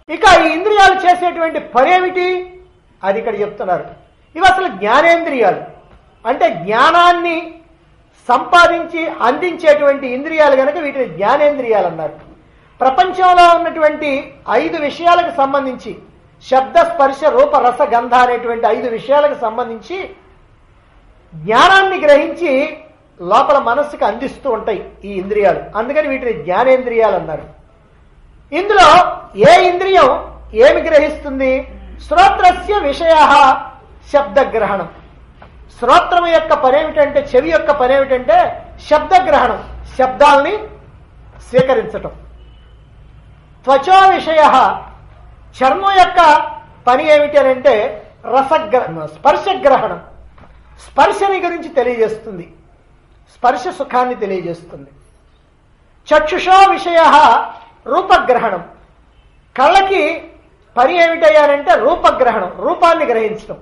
ఇక ఈ ఇంద్రియాలు చేసేటువంటి పని ఏమిటి అది ఇక్కడ చెప్తున్నారు ఇవి అసలు జ్ఞానేంద్రియాలు అంటే జ్ఞానాన్ని సంపాదించి అందించేటువంటి ఇంద్రియాలు కనుక వీటిని జ్ఞానేంద్రియాలు అన్నారు ప్రపంచంలో ఉన్నటువంటి ఐదు విషయాలకు సంబంధించి శబ్ద స్పర్శ రూప రస గంధ అనేటువంటి ఐదు విషయాలకు సంబంధించి జ్ఞానాన్ని గ్రహించి లోపల మనస్సుకు అందిస్తూ ఉంటాయి ఈ ఇంద్రియాలు అందుకని వీటిని జ్ఞానేంద్రియాలు అన్నారు ఇందులో ఏ ఇంద్రియం ఏమి గ్రహిస్తుంది శ్రోత్రస్య విషయ శబ్దగ్రహణం శ్రోత్రం యొక్క పనేమిటంటే చెవి యొక్క పనేమిటంటే శబ్దగ్రహణం శబ్దాల్ని స్వీకరించటం త్వచో విషయ చర్మం యొక్క పని ఏమిటి అని అంటే రసగ్రహణం స్పర్శగ్రహణం స్పర్శని గురించి తెలియజేస్తుంది స్పర్శ సుఖాన్ని తెలియజేస్తుంది చక్షుషో విషయ రూపగ్రహణం కళ్ళకి పని ఏమిటయ్యానంటే రూపగ్రహణం రూపాన్ని గ్రహించడం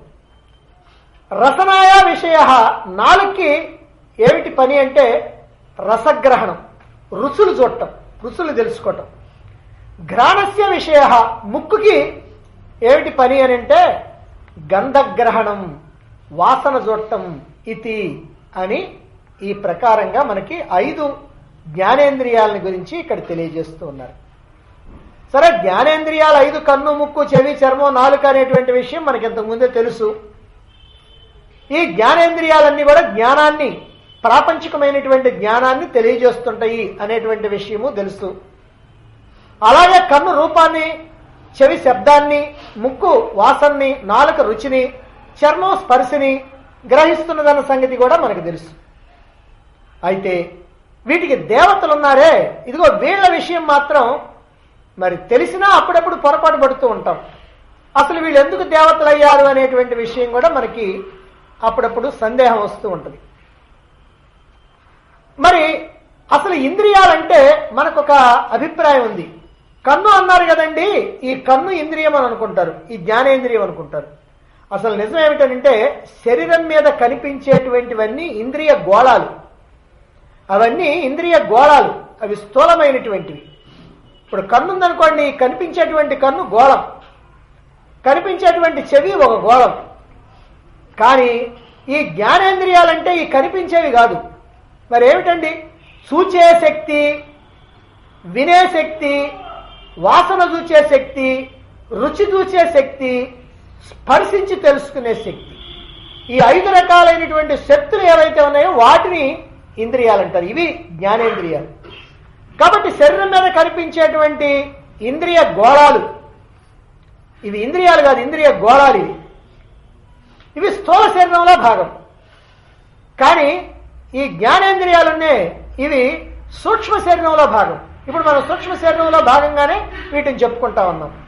రసనాయ విషయ నాలుగుకి ఏమిటి పని అంటే రసగ్రహణం రుచులు చూడటం రుచులు తెలుసుకోవటం ఘ్రాణస్య విషయ ముక్కుకి ఏమిటి పని అని అంటే గంధగ్రహణం వాసన చూడటం ఇది అని ఈ ప్రకారంగా మనకి ఐదు జ్ఞానేంద్రియాలని గురించి ఇక్కడ తెలియజేస్తూ ఉన్నారు సరే జ్ఞానేంద్రియాలు ఐదు కన్ను ముక్కు చెవి చర్మం నాలుక అనేటువంటి విషయం మనకి ఇంతకు ముందే తెలుసు ఈ జ్ఞానేంద్రియాలన్నీ కూడా జ్ఞానాన్ని ప్రాపంచికమైనటువంటి జ్ఞానాన్ని తెలియజేస్తుంటాయి అనేటువంటి విషయము తెలుసు అలాగే కన్ను రూపాన్ని చెవి శబ్దాన్ని ముక్కు వాసనని నాలుక రుచిని చర్మం స్పర్శని గ్రహిస్తున్నదన్న సంగతి కూడా మనకు తెలుసు అయితే వీటికి దేవతలు ఉన్నారే ఇదిగో వీళ్ళ విషయం మాత్రం మరి తెలిసినా అప్పుడప్పుడు పొరపాటు పడుతూ ఉంటాం అసలు వీళ్ళు ఎందుకు దేవతలు అయ్యారు అనేటువంటి విషయం కూడా మనకి అప్పుడప్పుడు సందేహం వస్తూ ఉంటుంది మరి అసలు ఇంద్రియాలంటే మనకు ఒక అభిప్రాయం ఉంది కన్ను అన్నారు కదండి ఈ కన్ను ఇంద్రియం అని అనుకుంటారు ఈ జ్ఞానేంద్రియం అనుకుంటారు అసలు నిజం ఏమిటంటే శరీరం మీద కనిపించేటువంటివన్నీ ఇంద్రియ గోళాలు అవన్నీ ఇంద్రియ గోళాలు అవి స్థూలమైనటువంటివి ఇప్పుడు కన్ను ఉందనుకోండి కనిపించేటువంటి కన్ను గోళం కనిపించేటువంటి చెవి ఒక గోళం కానీ ఈ జ్ఞానేంద్రియాలంటే ఈ కనిపించేవి కాదు మరి ఏమిటండి చూచే శక్తి వినే శక్తి వాసన చూచే శక్తి రుచి చూచే శక్తి స్పర్శించి తెలుసుకునే శక్తి ఈ ఐదు రకాలైనటువంటి శక్తులు ఏవైతే ఉన్నాయో వాటిని ఇంద్రియాలు అంటారు ఇవి జ్ఞానేంద్రియాలు కాబట్టి శరీరం మీద కనిపించేటువంటి ఇంద్రియ గోళాలు ఇవి ఇంద్రియాలు కాదు ఇంద్రియ గోళాలు ఇవి ఇవి స్థూల శరీరంలో భాగం కానీ ఈ జ్ఞానేంద్రియాలున్నే ఇవి సూక్ష్మ శరీరంలో భాగం ఇప్పుడు మనం సూక్ష్మ శరీరంలో భాగంగానే వీటిని చెప్పుకుంటా ఉన్నాం